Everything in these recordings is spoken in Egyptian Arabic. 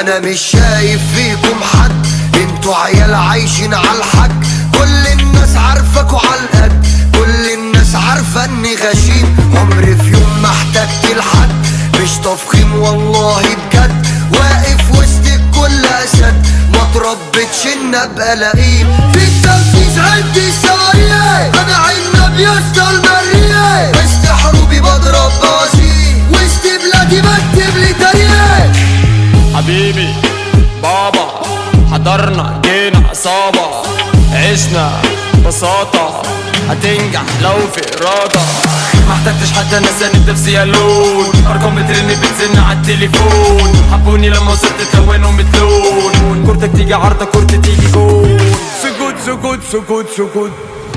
انا مش شايف فيكم حد انتوا عيال عايشين على الحق كل الناس عارفاكوا على القد كل الناس عارفة اني غشيم عمري في يوم ما احتجت لحد مش تفخيم والله بجد واقف وسط الكل اسد ما تربتش ان ابقى لئيم في التنفيذ عندي سوايع انا عنب يا اسطى المرية وسط حروبي بضرب بازي وسط بلادي بكتب لي تاريخ حبيبي بابا حضرنا جينا عصابة عشنا بساطة هتنجح لو في إرادة ما احتجتش حتى انا ساند نفسي يا لون ارقام بترن بتزن على التليفون حبوني لما وصلت تلونوا متلون كورتك تيجي عارضة كورتي تيجي جول سكوت سكوت سكوت سكوت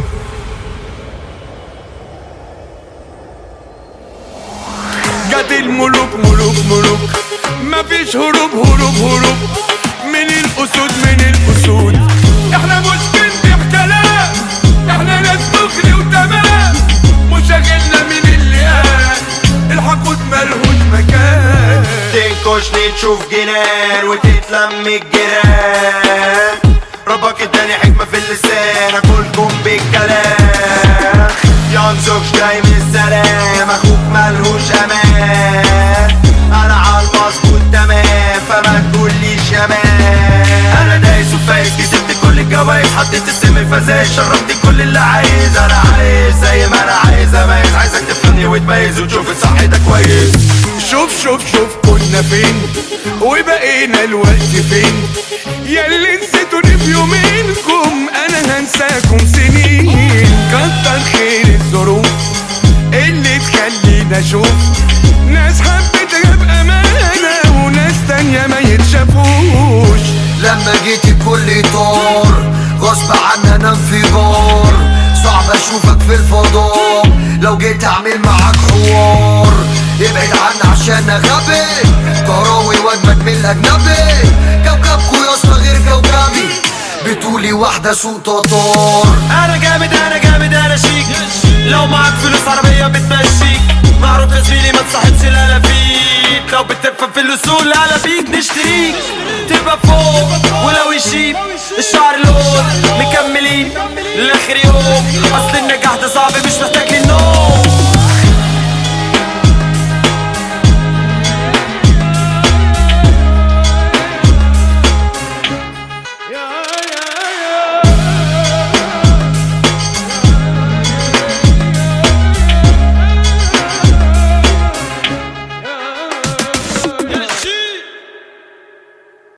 جت الملوك ملوك ملوك مفيش هروب هروب هروب من الاسود من الاسود احنا مش بنبيع كلام احنا ناس دغري وتمام مشاغلنا من اللي قال الحقود ملهوش مكان تنكشني تشوف جنان وتتلم الجيران ربك اداني حكمة في اللسان اكلكم بالكلام ينزوكش جاي من السلام اخوك ملهوش امان انا عالمظبوط تمام فما تقوليش يا مان انا دايس وفايز كسبت كل الجوايز حطيت السم فزاي شربت كل اللي عايز انا عايز زي ما انا عايز اميز عايزك تفهمني وتميز وتشوف الصح ده كويس شوف شوف شوف كنا فين وبقينا الوقت فين ياللي نسيتوني في يومينكم انا هنساكم سنين كتر خير الظروف اللي تخلينا اشوف ناس حبيتها بامانه وناس تانية ما يتشافوش لما جيت الكل طار غصب عني انا انفجار صعب اشوفك في الفضاء لو جيت اعمل معاك حوار ابعد عني عشان غبي كراوي واجمد من الاجنبي كوكبكو يا اسطى غير كوكبي بتقولي واحدة سوق تطار انا جامد انا جامد انا شيك لو معاك فلوس عربية بتمشيك معروف يا زميلي ما تصاحبش الالافيت لو بتفهم في الاصول على بيك نشتريك تبقى فوق ولو يشيب الشعر لون مكملين لاخر يوم اصل النجاح ده صعب مش محتاج للنوم